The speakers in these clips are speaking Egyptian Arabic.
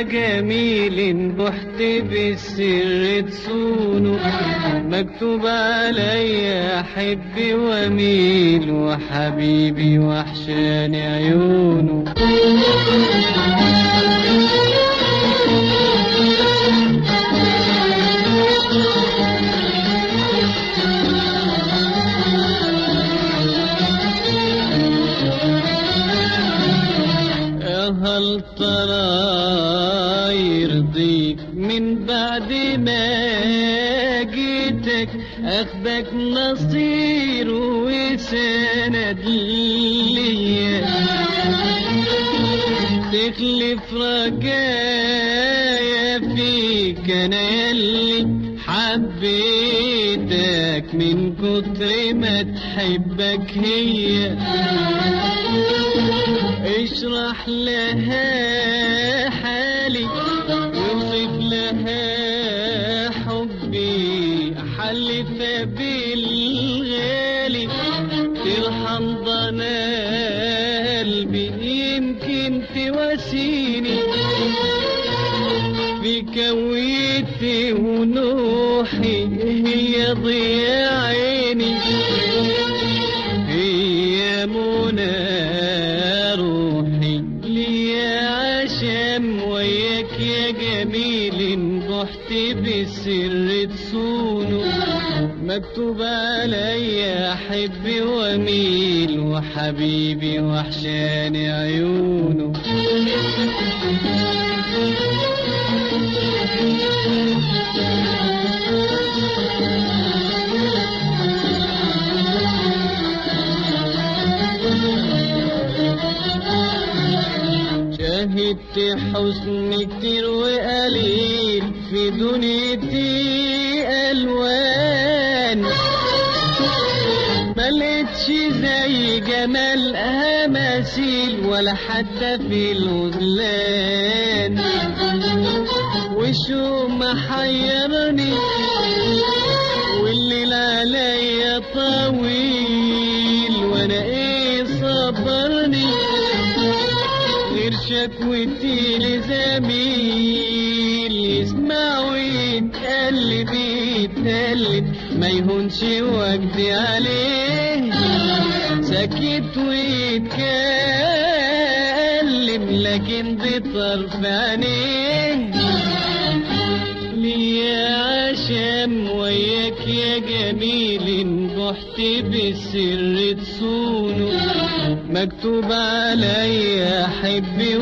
جميل بحت بالسر تصونه مكتوب عليا احب واميل وحبيبي وحشاني عيونه هل ترى يرضيك من بعد ما جيتك اخدك نصير وسند ليا تخلف رجايا فيك انا يلي حبيتك من كتر ما تحبك هي اشرح لها حالي وصف لها حبي حلف بالغالي ترحم ضنا قلبي يمكن تواسيني في كويتي ونوحي هي ضياء عيني هي منى روحي ليا عشم وياك يا جميل بحت بالسر تصونه مكتوب عليا احب واميل وحبيبي وحشاني عيونه شهدت حسن كتير وقليل في دنيتي الوان ملقتش زي جمالها مثيل ولا حتى في الغزلان وشو محيرني والليل عليا طويل وانا ايه صبرني غير شكوتي لزميل يسمع ويتقلب يتقلب ما يهونش وجدي عليه سكت ويتكلم لكن بطرف عينيه ليا عشم وياك يا جميل بحت بالسر تصونه مكتوب عليا احب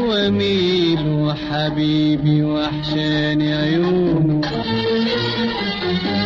واميل وحبيبي وحشاني عيونه